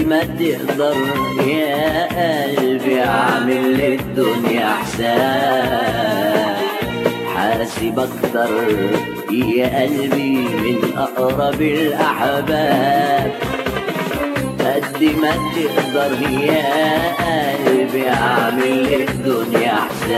ما تقدر يا قلبي اعمل للدنيا حساب حاسب اكتر يا قلبي من اقرب الاحباب قد ما تقدر يا قلبي اعمل للدنيا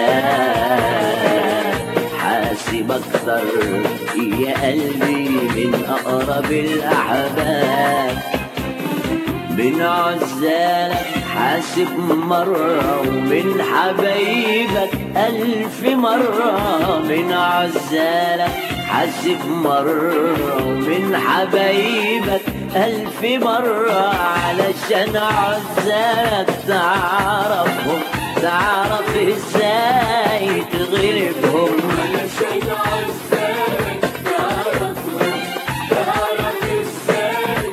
حساب حاسب اكتر يا قلبي من اقرب الاحباب من عزالك حاسب مرة ومن حبايبك ألف مرة من عزالك حاسب مرة ومن حبايبك ألف مرة علشان عزالك تعرفهم تعرف ازاي تغلبهم علشان عزالك تعرفهم تعرف ازاي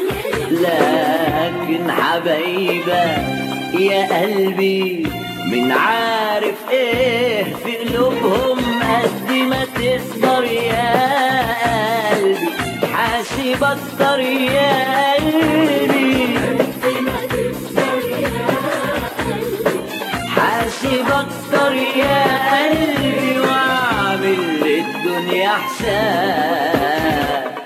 لكن حبايبك يا قلبي من عارف ايه في قلوبهم قد ما تقدر يا قلبي حاسب اكتر يا قلبي حاسب اكتر يا قلبي واعمل للدنيا حساب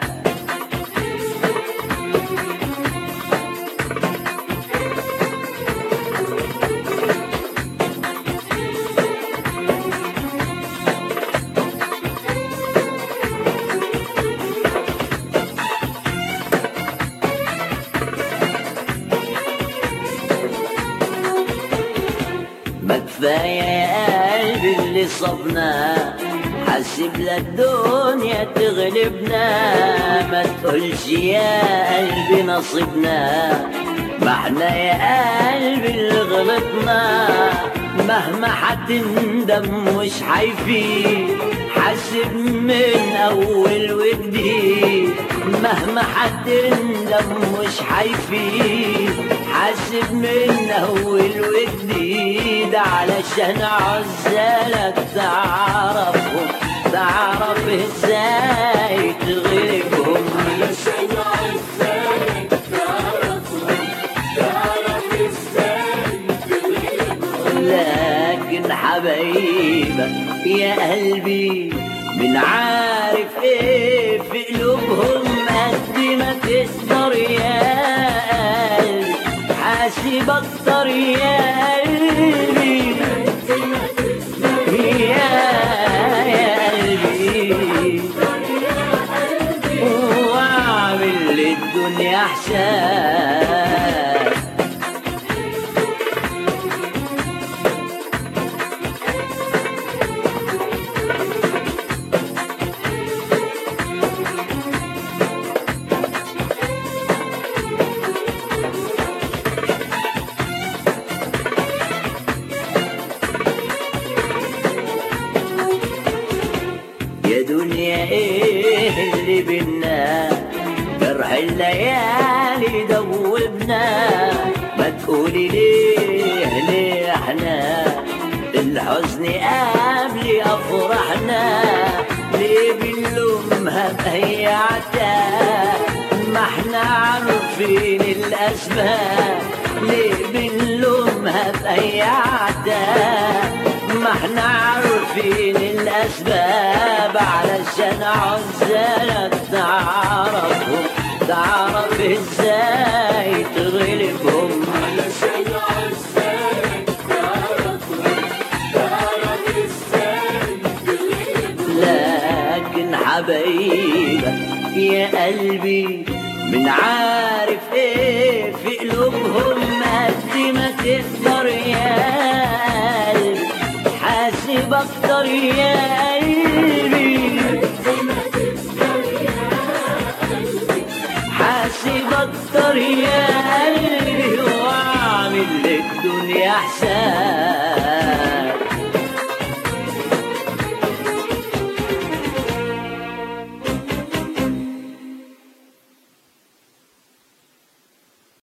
ما كفاية يا قلبي اللي صبنا حاسب للدنيا تغلبنا ما تقولش يا قلبي نصيبنا ما احنا يا قلبي اللي غلطنا مهما حتندم مش حيفيد حاسب من اول وجديد مهما حتندم مش حيفيد حاسب من اول وجديد علشان عزالك تعرفهم تعرف ازاي تغلبهم علشان عزالك تعرفهم تعرف ازاي تغلبهم لكن حبايبك يا قلبي من عارف ايه في قلوبهم قد ما تقدر يا قلبي حاسب اكتر يا قلبي يا يا قلبي واعمل للدنيا حساب يا دنيا ايه اللي بينا جرح الليالي دوبنا ما تقولي ليه ليه احنا الحزن قبل افرحنا ليه بنلومها بهيعتها ما احنا عارفين الاسباب ليه بنلومها بهيعتها ما احنا عارفين الاسباب علشان عزالك تعرفهم تعرف ازاي تغلبهم علشان عزالك تعرفهم تعرف ازاي تغلبهم لكن حبايبك يا قلبي من عارف ايه في قلوبهم قد ما تقدر يا قلبي حاسب اكتر يا قلبي حاسب اكتر يا قلبي واعمل للدنيا حساب